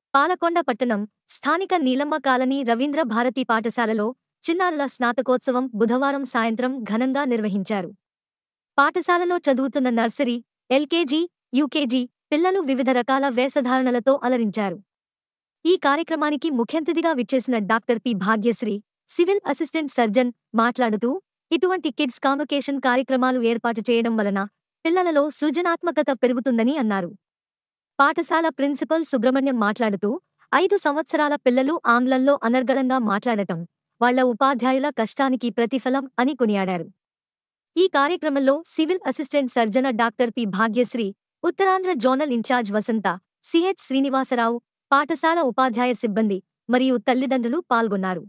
పాలకొండ పట్టణం స్థానిక నీలమ్మ కాలనీ రవీంద్ర భారతి పాఠశాలలో చిన్నారుల స్నాతకోత్సవం బుధవారం సాయంత్రం ఘనంగా నిర్వహించారు పాఠశాలలో చదువుతున్న నర్సరీ ఎల్కేజీ యూకేజీ పిల్లలు వివిధ రకాల వేషధారణలతో అలరించారు ఈ కార్యక్రమానికి ముఖ్యంతిథిగా విచ్చేసిన doctor P Bhagyashree civil assistant surgeon మాట్లాడుతూ ఇటువంటి కిడ్స్ కాన్వకేషన్ కార్యక్రమాలు ఏర్పాటు చేయడం వలన పిల్లలలో సృజనాత్మకత పెరుగుతుందని అన్నారు పాఠశాల ప్రిన్సిపల్ సుబ్రహ్మణ్యం మాట్లాడుతూ ఐదు సంవత్సరాల పిల్లలు ఆంగ్లంలో అనర్గళంగా మాట్లాడటం వాళ్ల ఉపాధ్యాయుల కష్టానికి ప్రతిఫలం అని కొనియాడారు ఈ కార్యక్రమంలో civil assistant surgeon doctor P Bhagyashree Uttarandhra zonal in charge Vasantha CH Srinivasarao పాఠశాల ఉపాధ్యాయ సిబ్బంది మరియు తల్లిదండ్రులు పాల్గొన్నారు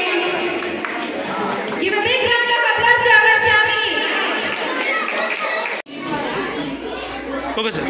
Give a big round of applause to our Shamini. Okay sir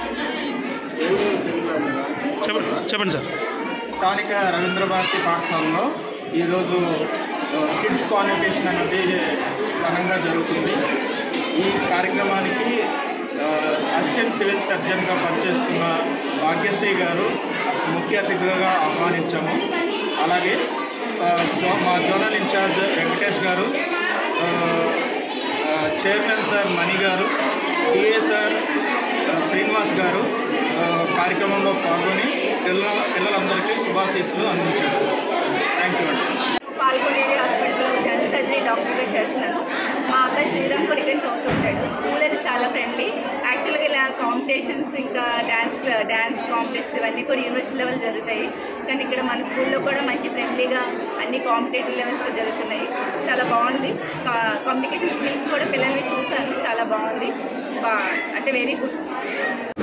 చెప్పండి చెప్పండి సార్ స్థానిక రవీంద్ర భారతి పాఠశాలలో ఈరోజు ఆ, కిడ్స్ కాన్వకేషన్ అనేది ఘనంగా జరుగుతుంది ఈ కార్యక్రమానికి ఆ, అసిస్టెంట్ సివిల్ సర్జన్గా పనిచేస్తున్న భాగ్యశ్రీ గారు ముఖ్య అతిథిగా ఆహ్వానించాము అలాగే ఆ, జో మా జోనల్ ఇన్ఛార్జ్ వెంకటేష్ గారు ఆ, ఆ, చైర్మన్ సార్ మణి గారు డిఏ సార్ ఆ, శ్రీనివాస్ గారు ఆ, కార్యక్రమంలో పాల్గొని పిల్లల పిల్లలందరికీ శుభాశీస్సులు అందించారు థ్యాంక్ యూ అండి పాల్గొనేది హాస్పిటల్లో జనరల్ సర్జరీ డాక్టర్గా చేస్తున్నాను మా అబ్బాయి శ్రీరామ్ కూడా ఇక్కడ చదువుతుంటాడు స్కూల్ అయితే చాలా ఫ్రెండ్లీ యాక్చువల్గా ఇలా కాంపిటీషన్స్ ఇంకా డ్యాన్స్ డ్యాన్స్ కాంపిటీషన్స్ ఇవన్నీ కూడా యూనివర్సిటీ లెవెల్ జరుగుతాయి కానీ ఇక్కడ మన స్కూల్లో కూడా మంచి ఫ్రెండ్లీగా అన్ని కాంపిటేటివ్ లెవెల్స్లో జరుగుతున్నాయి చాలా బాగుంది కమ్యూనికేషన్ స్కిల్స్ కూడా పిల్లల్ని చూశాను చాలా బాగుంది బా అంటే వెరీ గుడ్